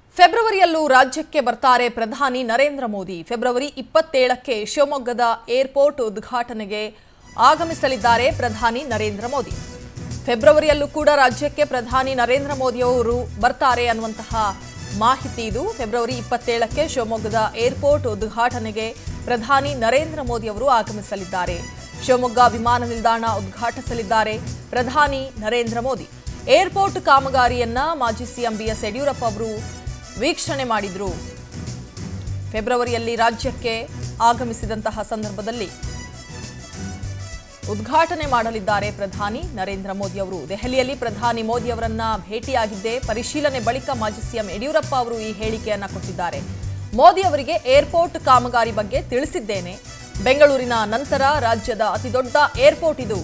ಫೆಬ್ರವರಿಯಲ್ಲೂ ರಾಜ್ಯಕ್ಕೆ ಬರ್ತಾರೆ ಪ್ರಧಾನಿ ನರೇಂದ್ರ ಮೋದಿ ಫೆಬ್ರವರಿ ಇಪ್ಪತ್ತೇಳಕ್ಕೆ ಶಿವಮೊಗ್ಗದ ಏರ್ಪೋರ್ಟ್ ಉದ್ಘಾಟನೆಗೆ ಆಗಮಿಸಲಿದ್ದಾರೆ ಪ್ರಧಾನಿ ನರೇಂದ್ರ ಮೋದಿ ಫೆಬ್ರವರಿಯಲ್ಲೂ ಕೂಡ ರಾಜ್ಯಕ್ಕೆ ಪ್ರಧಾನಿ ನರೇಂದ್ರ ಮೋದಿ ಅವರು ಬರ್ತಾರೆ ಅನ್ನುವಂತಹ ಮಾಹಿತಿ ಇದು ಫೆಬ್ರವರಿ ಇಪ್ಪತ್ತೇಳಕ್ಕೆ ಶಿವಮೊಗ್ಗದ ಏರ್ಪೋರ್ಟ್ ಉದ್ಘಾಟನೆಗೆ ಪ್ರಧಾನಿ ನರೇಂದ್ರ ಮೋದಿ ಅವರು ಆಗಮಿಸಲಿದ್ದಾರೆ ಶಿವಮೊಗ್ಗ ವಿಮಾನ ನಿಲ್ದಾಣ ಉದ್ಘಾಟಿಸಲಿದ್ದಾರೆ ಪ್ರಧಾನಿ ನರೇಂದ್ರ ಮೋದಿ ಏರ್ಪೋರ್ಟ್ ಕಾಮಗಾರಿಯನ್ನ ಮಾಜಿ ಸಿಎಂ ಬಿಎಸ್ ಯಡಿಯೂರಪ್ಪ ಅವರು ವೀಕ್ಷಣೆ ಮಾಡಿದ್ರು ಫೆಬ್ರವರಿಯಲ್ಲಿ ರಾಜ್ಯಕ್ಕೆ ಆಗಮಿಸಿದಂತಹ ಸಂದರ್ಭದಲ್ಲಿ ಉದ್ಘಾಟನೆ ಮಾಡಲಿದ್ದಾರೆ ಪ್ರಧಾನಿ ನರೇಂದ್ರ ಮೋದಿ ಅವರು ದೆಹಲಿಯಲ್ಲಿ ಪ್ರಧಾನಿ ಮೋದಿ ಅವರನ್ನ ಭೇಟಿಯಾಗಿದ್ದೇ ಪರಿಶೀಲನೆ ಬಳಿಕ ಮಾಜಿ ಸಿಎಂ ಯಡಿಯೂರಪ್ಪ ಅವರು ಈ ಹೇಳಿಕೆಯನ್ನ ಕೊಟ್ಟಿದ್ದಾರೆ ಮೋದಿ ಅವರಿಗೆ ಏರ್ಪೋರ್ಟ್ ಕಾಮಗಾರಿ ಬಗ್ಗೆ ತಿಳಿಸಿದ್ದೇನೆ ಬೆಂಗಳೂರಿನ ನಂತರ ರಾಜ್ಯದ ಅತಿದೊಡ್ಡ ಏರ್ಪೋರ್ಟ್ ಇದು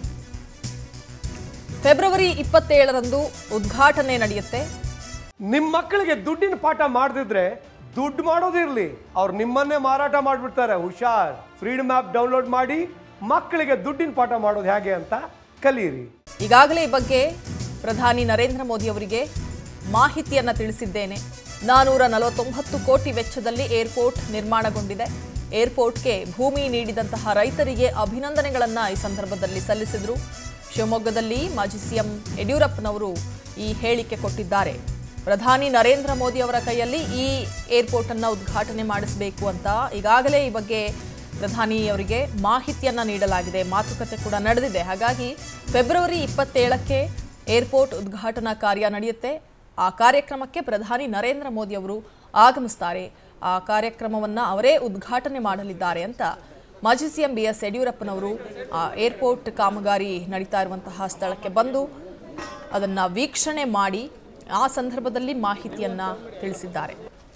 ಫೆಬ್ರವರಿ ಇಪ್ಪತ್ತೇಳರಂದು ಉದ್ಘಾಟನೆ ನಡೆಯುತ್ತೆ ನಿಮ್ಮ ಮಕ್ಕಳಿಗೆ ದುಡ್ಡಿನ ಪಾಠ ಮಾಡದಿದ್ರೆ ದುಡ್ಡು ಮಾಡೋದಿರ್ಲಿ ಅವ್ರು ನಿಮ್ಮನ್ನೇ ಮಾರಾಟ ಮಾಡಿಬಿಡ್ತಾರೆ ಹುಷಾರ್ ಫ್ರೀಡಮ್ ಆ್ಯಪ್ ಡೌನ್ಲೋಡ್ ಮಾಡಿ ಮಕ್ಕಳಿಗೆ ದುಡ್ಡಿನ ಪಾಠ ಮಾಡೋದು ಹೇಗೆ ಅಂತ ಕಲೀರಿ ಈಗಾಗಲೇ ಈ ಬಗ್ಗೆ ಪ್ರಧಾನಿ ನರೇಂದ್ರ ಮೋದಿ ಅವರಿಗೆ ಮಾಹಿತಿಯನ್ನ ತಿಳಿಸಿದ್ದೇನೆ ನಾನೂರ ನಲವತ್ತೊಂಬತ್ತು ಕೋಟಿ ವೆಚ್ಚದಲ್ಲಿ ಏರ್ಪೋರ್ಟ್ ನಿರ್ಮಾಣಗೊಂಡಿದೆ ಏರ್ಪೋರ್ಟ್ಗೆ ಭೂಮಿ ನೀಡಿದಂತಹ ರೈತರಿಗೆ ಅಭಿನಂದನೆಗಳನ್ನ ಈ ಸಂದರ್ಭದಲ್ಲಿ ಸಲ್ಲಿಸಿದ್ರು ಶಿವಮೊಗ್ಗದಲ್ಲಿ ಮಾಜಿ ಸಿಎಂ ಯಡಿಯೂರಪ್ಪನವರು ಈ ಹೇಳಿಕೆ ಕೊಟ್ಟಿದ್ದಾರೆ ಪ್ರಧಾನಿ ನರೇಂದ್ರ ಮೋದಿ ಅವರ ಕೈಯಲ್ಲಿ ಈ ಏರ್ಪೋರ್ಟ್ ಅನ್ನ ಉದ್ಘಾಟನೆ ಮಾಡಿಸಬೇಕು ಅಂತ ಈಗಾಗಲೇ ಈ ಬಗ್ಗೆ ಪ್ರಧಾನಿ ಅವರಿಗೆ ಮಾಹಿತಿಯನ್ನ ನೀಡಲಾಗಿದೆ ಮಾತುಕತೆ ಕೂಡ ನಡೆದಿದೆ ಹಾಗಾಗಿ ಫೆಬ್ರವರಿ ಇಪ್ಪತ್ತೇಳಕ್ಕೆ ಏರ್ಪೋರ್ಟ್ ಉದ್ಘಾಟನಾ ಕಾರ್ಯ ನಡೆಯುತ್ತೆ ಆ ಕಾರ್ಯಕ್ರಮಕ್ಕೆ ಪ್ರಧಾನಿ ನರೇಂದ್ರ ಮೋದಿ ಅವರು ಆಗಮಿಸ್ತಾರೆ ಆ ಕಾರ್ಯಕ್ರಮವನ್ನ ಅವರೇ ಉದ್ಘಾಟನೆ ಮಾಡಲಿದ್ದಾರೆ ಅಂತ ಮಾಜಿ ಸಿಎಂ ಬಿ ಎಸ್ ಯಡಿಯೂರಪ್ಪನವರು ಆ ಏರ್ಪೋರ್ಟ್ ಕಾಮಗಾರಿ ನಡೀತಾ ಇರುವಂತಹ ಸ್ಥಳಕ್ಕೆ ಬಂದು ಅದನ್ನ ವೀಕ್ಷಣೆ ಮಾಡಿ ಆ ಸಂದರ್ಭದಲ್ಲಿ ಮಾಹಿತಿಯನ್ನ ತಿಳಿಸಿದ್ದಾರೆ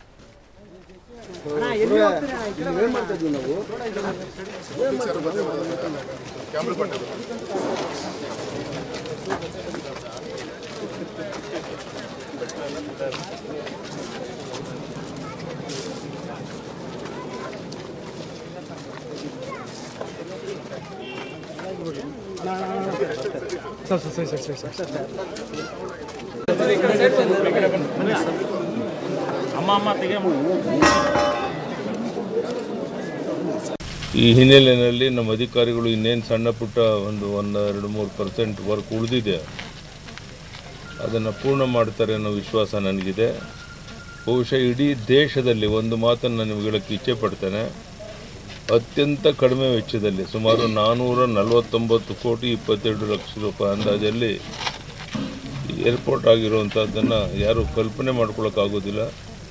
ಅಮ್ಮ ಅಮ್ಮ ತೆಗೆ ಈ ಹಿನ್ನೆಲೆಯಲ್ಲಿ ನಮ್ಮ ಅಧಿಕಾರಿಗಳು ಇನ್ನೇನು ಸಣ್ಣ ಪುಟ್ಟ ಒಂದು ಒಂದು ಎರಡು ಮೂರು ಪರ್ಸೆಂಟ್ ವರ್ಕ್ ಉಳಿದಿದೆ ಅದನ್ನು ಪೂರ್ಣ ಮಾಡ್ತಾರೆ ಅನ್ನೋ ವಿಶ್ವಾಸ ನನಗಿದೆ ಬಹುಶಃ ಇಡೀ ದೇಶದಲ್ಲಿ ಒಂದು ಮಾತನ್ನು ನಾನು ನಿಮ್ಗೆ ಹೇಳಕ್ಕೆ ಇಚ್ಛೆ ಪಡ್ತೇನೆ ಅತ್ಯಂತ ಕಡಿಮೆ ವೆಚ್ಚದಲ್ಲಿ ಸುಮಾರು ನಾನ್ನೂರ ನಲವತ್ತೊಂಬತ್ತು ಕೋಟಿ ಇಪ್ಪತ್ತೆರಡು ಲಕ್ಷ ರೂಪಾಯಿ ಅಂದಾಜಲ್ಲಿ ಏರ್ಪೋರ್ಟ್ ಆಗಿರುವಂಥದ್ದನ್ನು ಯಾರೂ ಕಲ್ಪನೆ ಮಾಡ್ಕೊಳ್ಳೋಕ್ಕಾಗೋದಿಲ್ಲ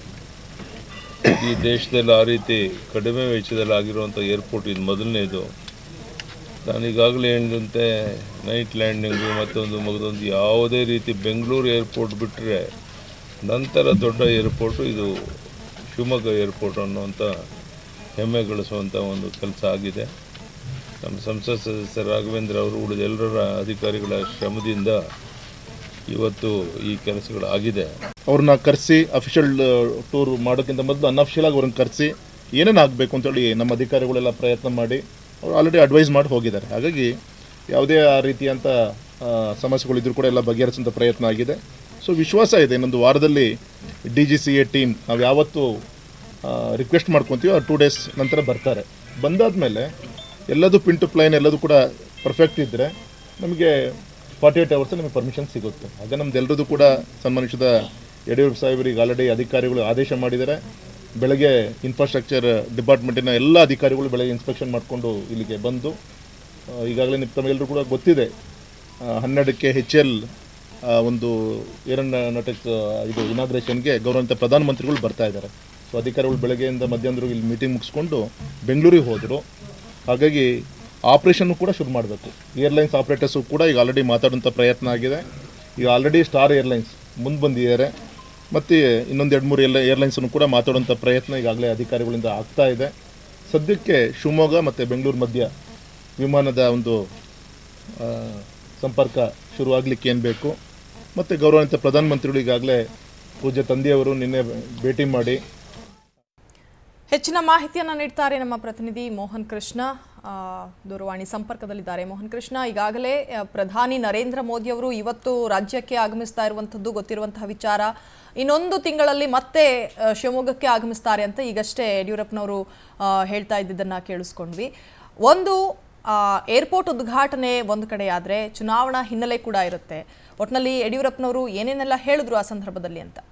ಈ ದೇಶದಲ್ಲಿ ಆ ರೀತಿ ಕಡಿಮೆ ವೆಚ್ಚದಲ್ಲಿ ಆಗಿರುವಂಥ ಏರ್ಪೋರ್ಟ್ ಇದು ಮೊದಲನೇದು ನಾನು ಈಗಾಗಲೇ ಹೇಳಿದಂತೆ ನೈಟ್ ಲ್ಯಾಂಡಿಂಗು ಮತ್ತೊಂದು ಮಗದೊಂದು ಯಾವುದೇ ರೀತಿ ಬೆಂಗಳೂರು ಏರ್ಪೋರ್ಟ್ ಬಿಟ್ಟರೆ ನಂತರ ದೊಡ್ಡ ಏರ್ಪೋರ್ಟು ಇದು ಶಿವಮೊಗ್ಗ ಏರ್ಪೋರ್ಟ್ ಅನ್ನುವಂಥ ಹೆಮ್ಮೆ ಗಳಿಸುವಂಥ ಒಂದು ಕೆಲಸ ಆಗಿದೆ ನಮ್ಮ ಸಂಸತ್ ಸದಸ್ಯ ರಾಘವೇಂದ್ರ ಅವರು ಉಳಿದ ಎಲ್ಲರ ಅಧಿಕಾರಿಗಳ ಶ್ರಮದಿಂದ ಇವತ್ತು ಈ ಕೆಲಸಗಳು ಆಗಿದೆ ಅವ್ರನ್ನ ಕರೆಸಿ ಅಫಿಷಿಯಲ್ ಟೂರ್ ಮಾಡೋಕ್ಕಿಂತ ಮೊದಲು ಅನ್ಅಫಿಷಿಯಲ್ ಆಗಿ ಅವ್ರನ್ನ ಕರೆಸಿ ಏನೇನು ಆಗಬೇಕು ಅಂತೇಳಿ ನಮ್ಮ ಅಧಿಕಾರಿಗಳೆಲ್ಲ ಪ್ರಯತ್ನ ಮಾಡಿ ಅವ್ರು ಆಲ್ರೆಡಿ ಅಡ್ವೈಸ್ ಮಾಡಿ ಹೋಗಿದ್ದಾರೆ ಹಾಗಾಗಿ ಯಾವುದೇ ಆ ರೀತಿಯಂಥ ಆ, ಸಮಸ್ಯೆಗಳಿದ್ರು ಕೂಡ ಎಲ್ಲ ಬಗೆಹರಿಸುವಂಥ ಪ್ರಯತ್ನ ಆಗಿದೆ ಸೊ ವಿಶ್ವಾಸ ಇದೆ ಇನ್ನೊಂದು ವಾರದಲ್ಲಿ D G C A team ನಾವು ಯಾವತ್ತು ರಿಕ್ವೆಸ್ಟ್ ಮಾಡ್ಕೊತೀವೋ ಆ ಟೂ ಡೇಸ್ ನಂತರ ಬರ್ತಾರೆ ಬಂದಾದಮೇಲೆ ಎಲ್ಲದೂ ಪಿನ್ ಟು ಪ್ಲೈನ್ ಎಲ್ಲದೂ ಕೂಡ ಪರ್ಫೆಕ್ಟ್ ಇದ್ದರೆ ನಮಗೆ ಫಾರ್ಟಿ ಏಟ್ ಅವರ್ಸ್ ನಮಗೆ ಪರ್ಮಿಷನ್ ಸಿಗುತ್ತೆ ಆಗ ನಮ್ದು ಎಲ್ಲರದ್ದು ಕೂಡ ಸನ್ಮಾನಿಸಿದ ಯಡಿಯೂರಪ್ಪ ಸಾಹೇಬರಿಗೆ ಆಲ್ರೆಡಿ ಅಧಿಕಾರಿಗಳು ಆದೇಶ ಮಾಡಿದ್ದಾರೆ ಬೆಳಗ್ಗೆ ಇನ್ಫ್ರಾಸ್ಟ್ರಕ್ಚರ್ ಡಿಪಾರ್ಟ್ಮೆಂಟಿನ ಎಲ್ಲ ಅಧಿಕಾರಿಗಳು ಬೆಳಗ್ಗೆ ಇನ್ಸ್ಪೆಕ್ಷನ್ ಮಾಡಿಕೊಂಡು ಇಲ್ಲಿಗೆ ಬಂದು ಆ, ಈಗಾಗಲೇ ನಿಮ್- ತಮಗೆಲ್ಲರೂ ಕೂಡ ಗೊತ್ತಿದೆ ಆ, ಹನ್ನೆರಡಕ್ಕೆ ಹೆಚ್ ಎಲ್ ಒಂದು ಏರೋನಾಟಿಕ್ಸ್ ಇದು ಇನಾಗ್ರೇಷನ್ಗೆ ಗೌರವಾನ್ವಿತ ಪ್ರಧಾನಮಂತ್ರಿಗಳು ಬರ್ತಾ ಇದ್ದಾರೆ ಸೊ ಅಧಿಕಾರಿಗಳು ಬೆಳಗ್ಗೆಯಿಂದ ಮಧ್ಯಾಹ್ನದವರೆಗೂ ಇಲ್ಲಿ ಮೀಟಿಂಗ್ ಮುಗಿಸ್ಕೊಂಡು ಬೆಂಗಳೂರಿಗೆ ಹೋದರು ಹಾಗಾಗಿ ಆಪ್ರೇಷನ್ನು ಕೂಡ ಶುರು ಮಾಡಬೇಕು ಏರ್ಲೈನ್ಸ್ ಆಪ್ರೇಟರ್ಸು ಕೂಡ ಈಗ ಆಲ್ರೆಡಿ ಮಾತಾಡುವಂಥ ಪ್ರಯತ್ನ ಆಗಿದೆ ಈಗ ಆಲ್ರೆಡಿ ಸ್ಟಾರ್ ಏರ್ಲೈನ್ಸ್ ಮುಂದೆ ಬಂದಿದ್ದಾರೆ ಮತ್ತು ಇನ್ನೊಂದು ಎರಡು ಮೂರು ಎಲ್ಲ ಏರ್ಲೈನ್ಸನ್ನು ಕೂಡ ಮಾತಾಡುವಂಥ ಪ್ರಯತ್ನ ಈಗಾಗಲೇ ಅಧಿಕಾರಿಗಳಿಂದ ಆಗ್ತಾ ಇದೆ ಸದ್ಯಕ್ಕೆ ಶಿವಮೊಗ್ಗ ಮತ್ತು ಬೆಂಗಳೂರು ಮಧ್ಯ ವಿಮಾನದ ಒಂದು ಆ, ಸಂಪರ್ಕ ಶುರುವಾಗಲಿಕ್ಕೆ ಏನು ಬೇಕು ಮತ್ತು ಗೌರವಾನ್ವಿತ ಪ್ರಧಾನಮಂತ್ರಿಗಳು ಈಗಾಗಲೇ ಪೂಜ್ಯ ತಂದೆಯವರು ನಿನ್ನೆ ಭೇಟಿ ಮಾಡಿ ಹೆಚ್ಚಿನ ಮಾಹಿತಿಯನ್ನು ನೀಡ್ತಾರೆ ನಮ್ಮ ಪ್ರತಿನಿಧಿ ಮೋಹನ್ ಕೃಷ್ಣ ಆ, ದೂರವಾಣಿ ಸಂಪರ್ಕದಲ್ಲಿದ್ದಾರೆ ಮೋಹನ್ ಕೃಷ್ಣ ಈಗಾಗಲೇ ಆ, ಪ್ರಧಾನಿ ನರೇಂದ್ರ ಮೋದಿ ಅವರು ಇವತ್ತು ರಾಜ್ಯಕ್ಕೆ ಆಗಮಿಸ್ತಾ ಇರುವಂಥದ್ದು ಗೊತ್ತಿರುವಂತಹ ವಿಚಾರ ಇನ್ನೊಂದು ತಿಂಗಳಲ್ಲಿ ಮತ್ತೆ ಆ, ಶಿವಮೊಗ್ಗಕ್ಕೆ ಆಗಮಿಸ್ತಾರೆ ಅಂತ ಈಗಷ್ಟೇ ಯಡಿಯೂರಪ್ಪನವರು ಆ, ಹೇಳ್ತಾ ಇದ್ದಿದ್ದನ್ನು ಕೇಳಿಸ್ಕೊಂಡ್ವಿ ಒಂದು ಆ, ಏರ್ಪೋರ್ಟ್ ಉದ್ಘಾಟನೆ ಒಂದು ಕಡೆ ಆದರೆ ಚುನಾವಣಾ ಹಿನ್ನೆಲೆ ಕೂಡ ಇರುತ್ತೆ ಒಟ್ಟಿನಲ್ಲಿ ಯಡಿಯೂರಪ್ಪನವರು ಏನೇನೆಲ್ಲ ಹೇಳಿದ್ರು ಆ ಸಂದರ್ಭದಲ್ಲಿ ಅಂತ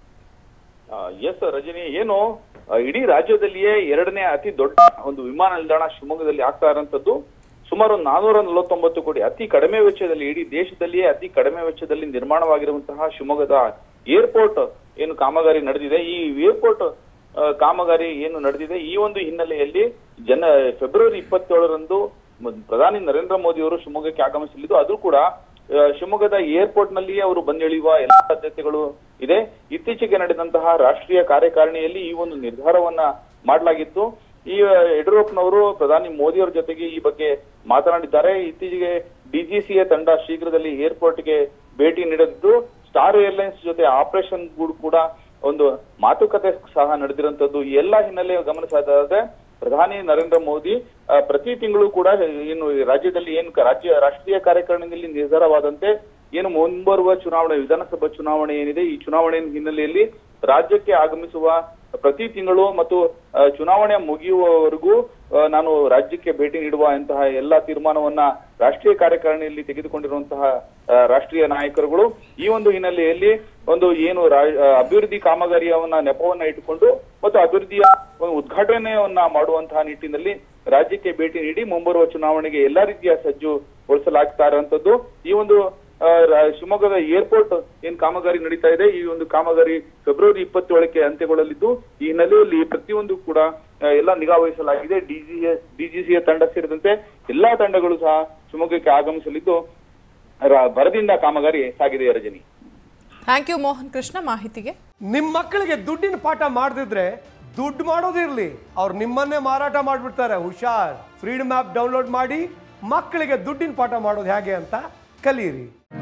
ಎಸ್ ರಜನಿ ಏನು ಆ, ಇಡೀ ರಾಜ್ಯದಲ್ಲಿಯೇ ಎರಡನೇ ಅತಿ ದೊಡ್ಡ ಒಂದು ವಿಮಾನ ನಿಲ್ದಾಣ ಶಿವಮೊಗ್ಗದಲ್ಲಿ ಆಗ್ತಾ ಇರೋಂಥದ್ದು ಸುಮಾರು ನಾನೂರ ನಲವತ್ತೊಂಬತ್ತು ಕೋಟಿ ಅತಿ ಕಡಿಮೆ ವೆಚ್ಚದಲ್ಲಿ ಇಡೀ ದೇಶದಲ್ಲಿಯೇ ಅತಿ ಕಡಿಮೆ ವೆಚ್ಚದಲ್ಲಿ ನಿರ್ಮಾಣವಾಗಿರುವಂತಹ ಶಿವಮೊಗ್ಗದ ಏರ್ಪೋರ್ಟ್ ಏನು ಕಾಮಗಾರಿ ನಡೆದಿದೆ ಈ ಏರ್ಪೋರ್ಟ್ ಆ, ಕಾಮಗಾರಿ ಏನು ನಡೆದಿದೆ ಈ ಒಂದು ಹಿನ್ನೆಲೆಯಲ್ಲಿ ಜನ ಫೆಬ್ರವರಿ ಇಪ್ಪತ್ತೇಳರಂದು ಮ- ಪ್ರಧಾನಿ ನರೇಂದ್ರ ಮೋದಿ ಅವರು ಶಿವಮೊಗ್ಗಕ್ಕೆ ಆಗಮಿಸಲಿದ್ದು ಅದು ಕೂಡ ಆ, ಶಿವಮೊಗ್ಗದ ಏರ್ಪೋರ್ಟ್ ನಲ್ಲಿಯೇ ಅವರು ಬಂದಿಳಿಯುವ ಎಲ್ಲ ಸಾಧ್ಯತೆಗಳು ಇದೆ ಇತ್ತೀಚೆಗೆ ನಡೆದಂತಹ ರಾಷ್ಟ್ರೀಯ ಕಾರ್ಯಕಾರಿಣಿಯಲ್ಲಿ ಈ ಒಂದು ನಿರ್ಧಾರವನ್ನ ಮಾಡಲಾಗಿತ್ತು ಈ ಆ, ಯಡಿಯೂರಪ್ಪನವರು ಪ್ರಧಾನಿ ಮೋದಿ ಅವರ ಜೊತೆಗೆ ಈ ಬಗ್ಗೆ ಮಾತನಾಡಿದ್ದಾರೆ ಇತ್ತೀಚೆಗೆ ಡಿಜಿಸಿಎ ತಂಡ ಶೀಘ್ರದಲ್ಲಿ ಏರ್ಪೋರ್ಟ್ಗೆ ಭೇಟಿ ನೀಡಲಿದ್ದು ಸ್ಟಾರ್ ಏರ್ಲೈನ್ಸ್ ಜೊತೆ ಆಪರೇಷನ್ ಕೂಡ ಒಂದು ಮಾತುಕತೆ ಸಹ ನಡೆದಿರುವಂತದ್ದು ಈ ಎಲ್ಲ ಹಿನ್ನೆಲೆ ಗಮನಿಸೋದಾದ್ರೆ ಪ್ರಧಾನಿ ನರೇಂದ್ರ ಮೋದಿ ಆ, ಪ್ರತಿ ತಿಂಗಳು ಕೂಡ ಏನು ಈ ರಾಜ್ಯದಲ್ಲಿ ಏನು ಕ- ರಾಜ್ಯ ರಾಷ್ಟ್ರೀಯ ಕಾರ್ಯಕಾರಿಣಿಯಲ್ಲಿ ನಿರ್ಧಾರವಾದಂತೆ ಏನು ಮುಂಬರುವ ಚುನಾವಣೆ ವಿಧಾನಸಭಾ ಚುನಾವಣೆ ಏನಿದೆ ಈ ಚುನಾವಣೆ ಹಿನ್ನೆಲೆಯಲ್ಲಿ ರಾಜ್ಯಕ್ಕೆ ಆಗಮಿಸುವ ಪ್ರತಿ ತಿಂಗಳು ಮತ್ತು ಆ, ಚುನಾವಣೆ ಮುಗಿಯುವವರೆಗೂ ಆ, ನಾನು ರಾಜ್ಯಕ್ಕೆ ಭೇಟಿ ನೀಡುವ ಇಂತಹ ಎಲ್ಲಾ ತೀರ್ಮಾನವನ್ನ ರಾಷ್ಟ್ರೀಯ ಕಾರ್ಯಕಾರಿಣಿಯಲ್ಲಿ ತೆಗೆದುಕೊಂಡಿರುವಂತಹ ಆ, ರಾಷ್ಟ್ರೀಯ ನಾಯಕರುಗಳು ಈ ಒಂದು ಹಿನ್ನೆಲೆಯಲ್ಲಿ ಒಂದು ಏನು ರಾ- ಆ, ಅಭಿವೃದ್ಧಿ ಕಾಮಗಾರಿಯವನ್ನ ನೆಪವನ್ನ ಇಟ್ಟುಕೊಂಡು ಮತ್ತು ಅಭಿವೃದ್ಧಿಯ ಒಂದು ಉದ್ಘಾಟನೆಯನ್ನ ಮಾಡುವಂತಹ ನಿಟ್ಟಿನಲ್ಲಿ ರಾಜ್ಯಕ್ಕೆ ಭೇಟಿ ನೀಡಿ ಮುಂಬರುವ ಚುನಾವಣೆಗೆ ಎಲ್ಲಾ ರೀತಿಯ ಸಜ್ಜು ಗೊಳಿಸಲಾಗ್ತಾ ಇರುವಂತದ್ದು ಈ ಒಂದು ಆ, ರಾ- ಶಿವಮೊಗ್ಗದ ಏರ್ಪೋರ್ಟ್ ಏನ್ ಕಾಮಗಾರಿ ನಡೀತಾ ಇದೆ ಈ ಒಂದು ಕಾಮಗಾರಿ ಫೆಬ್ರವರಿ ಇಪ್ಪತ್ತೇಳಕ್ಕೆ ಅಂತ್ಯಗೊಳ್ಳಲಿದ್ದು ಈ ಹಿನ್ನೆಲೆಯಲ್ಲಿ ಪ್ರತಿಯೊಂದು ಕೂಡ ಆ, ಎಲ್ಲ ನಿಗಾ ವಹಿಸಲಾಗಿದೆ ಡಿಜಿಎಸ್ ಡಿಜಿಸಿಎ ತಂಡ ಸೇರಿದಂತೆ ಎಲ್ಲಾ ತಂಡಗಳು ಸಹ ಶಿವಮೊಗ್ಗಕ್ಕೆ ಆಗಮಿಸಲಿದ್ದು ರ- ಭರದಿಂದ ಕಾಮಗಾರಿ ಸಾಗಿದೆ ರಜನಿ ಥ್ಯಾಂಕ್ ಯು ಮೋಹನ್ ಕೃಷ್ಣ ಮಾಹಿತಿಗೆ ನಿಮ್ಮ ಮಕ್ಕಳಿಗೆ ದುಡ್ಡಿನ ಪಾಠ ಮಾಡದಿದ್ರೆ ದುಡ್ಡು ಮಾಡೋದಿರ್ಲಿ ಅವ್ರು ನಿಮ್ಮನ್ನೇ ಮಾರಾಟ ಮಾಡಿಬಿಡ್ತಾರೆ ಹುಷಾರ್ ಫ್ರೀಡಮ್ ಆ್ಯಪ್ ಡೌನ್ಲೋಡ್ ಮಾಡಿ ಮಕ್ಕಳಿಗೆ ದುಡ್ಡಿನ ಪಾಠ ಮಾಡೋದು ಹೇಗೆ ಅಂತ ಕಲಿಯಿರಿ